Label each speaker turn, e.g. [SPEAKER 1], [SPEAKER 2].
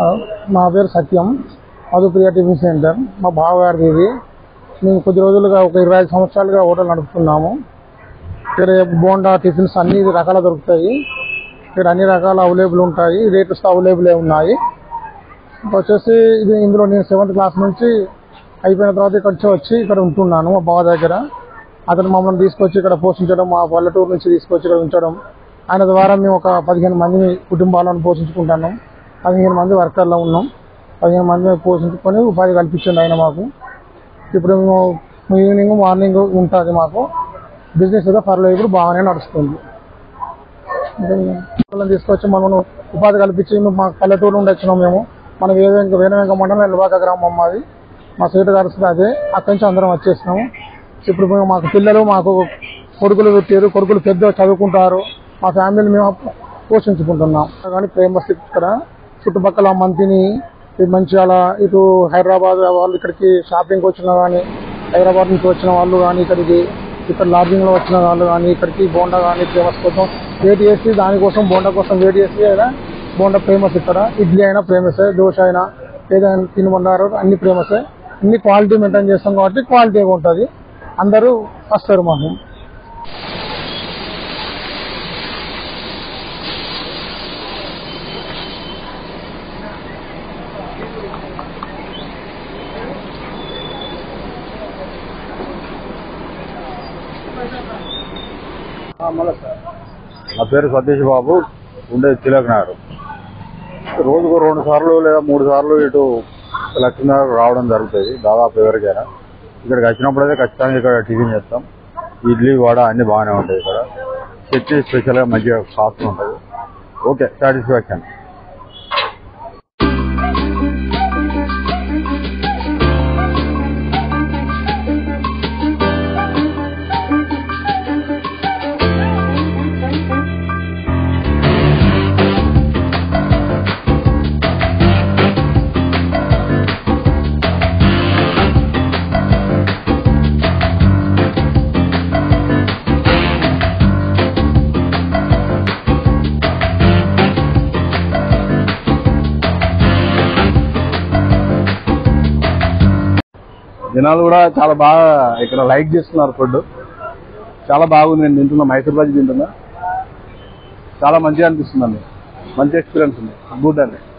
[SPEAKER 1] ఆ, నా పేరు సత్యం మధుప్రియ టిఫిన్ సెంటర్ మా బావగారిది ఇది మేము కొద్ది రోజులుగా ఒక ఇరవై ఐదు సంవత్సరాలుగా హోటల్ నడుపుతున్నాము ఇక్కడ బోండా టిఫిన్స్ అన్ని రకాల దొరుకుతాయి ఇక్కడ అన్ని రకాల అవైలబుల్ ఉంటాయి రేట్స్ అవైలబుల్ ఉన్నాయి వచ్చేసి ఇది ఇందులో నేను సెవెంత్ క్లాస్ నుంచి అయిపోయిన తర్వాత ఇక్కడ వచ్చి- వచ్చి ఇక్కడ ఉంటున్నాను మా బావ దగ్గర అతను మమ్మల్ని తీసుకొచ్చి ఇక్కడ పోషించడం మా పల్లెటూరు నుంచి తీసుకొచ్చి ఇక్కడ ఉంచడం ఆయన ద్వారా మేము ఒక పదిహేను మందిని కుటుంబాలను పోషించుకుంటున్నాం పదిహేను మంది వర్కర్లో ఉన్నాం పదిహేను మంది పోషించుకొని ఉపాధి కల్పించండి ఆయన మాకు ఇప్పుడు మేము ఈవినింగ్ మార్నింగ్ ఉంటుంది మాకు బిజినెస్ ఏదో పర్లేదు ఇప్పుడు బాగానే నడుస్తుంది వాళ్ళని తీసుకొచ్చి మనం ఉపాధి కల్పించి మేము మా పల్లెటూరు నుండి వచ్చినాం మేము మనం వేరే వేరే మండలం ఎల్వాక గ్రామం మాది మా సీటు గారు అదే అక్కడి నుంచి అందరం వచ్చేసినాము ఇప్పుడు మేము మాకు పిల్లలు మాకు కొడుకులు పెట్టారు కొడుకులు పెద్ద చదువుకుంటారు మా ఫ్యామిలీని మేము పోషించుకుంటున్నాం కానీ ఫేమస్ ఇక్కడ చుట్టుపక్కల మంతిని ఈ మంచిర్యాల ఇటు హైదరాబాద్ వాళ్ళు ఇక్కడికి షాపింగ్కి వచ్చిన కానీ హైదరాబాద్ నుంచి వచ్చిన వాళ్ళు కానీ ఇక్కడికి ఇక్కడ లాడ్జింగ్ లో వచ్చిన వాళ్ళు కానీ ఇక్కడికి బోండా కానీ ఫేమస్ కోసం వెయిట్ చేసి దానికోసం బోండా కోసం వెయిట్ చేసి అయినా బోండా ఫేమస్ ఇక్కడ ఇడ్లీ అయినా ఫేమస్ దోశ అయినా ఏదైనా తినమన్నారు అన్ని ఫేమస్ అన్ని క్వాలిటీ మెయింటైన్ చేస్తాం కాబట్టి క్వాలిటీగా ఉంటుంది అందరూ వస్తారు మాకు
[SPEAKER 2] నా పేరు సతీష్ బాబు ఉండేది తిలక్ నగర్ రోజుకు రెండు సార్లు లేదా మూడు సార్లు ఇటు లక్ష్మీనగర్ రావడం జరుగుతుంది దాదాపు ఎవరికైనా ఇక్కడికి వచ్చినప్పుడైతే ఖచ్చితంగా ఇక్కడ టిఫిన్ చేస్తాం ఇడ్లీ వడ అన్ని బాగానే ఉంటాయి ఇక్కడ చట్నీ స్పెషల్గా మంచిగా కాస్ట్ ఉంటుంది ఓకే సాటిస్ఫాక్షన్
[SPEAKER 3] జనాలు కూడా చాలా బాగా ఇక్కడ లైక్ చేస్తున్నారు ఫుడ్ చాలా బాగుంది నేను తింటున్నా మైసూర్ బజ్జీ తింటున్నా చాలా మంచిగా అనిపిస్తుందండి మంచి ఎక్స్పీరియన్స్ ఉంది గుడ్ అండి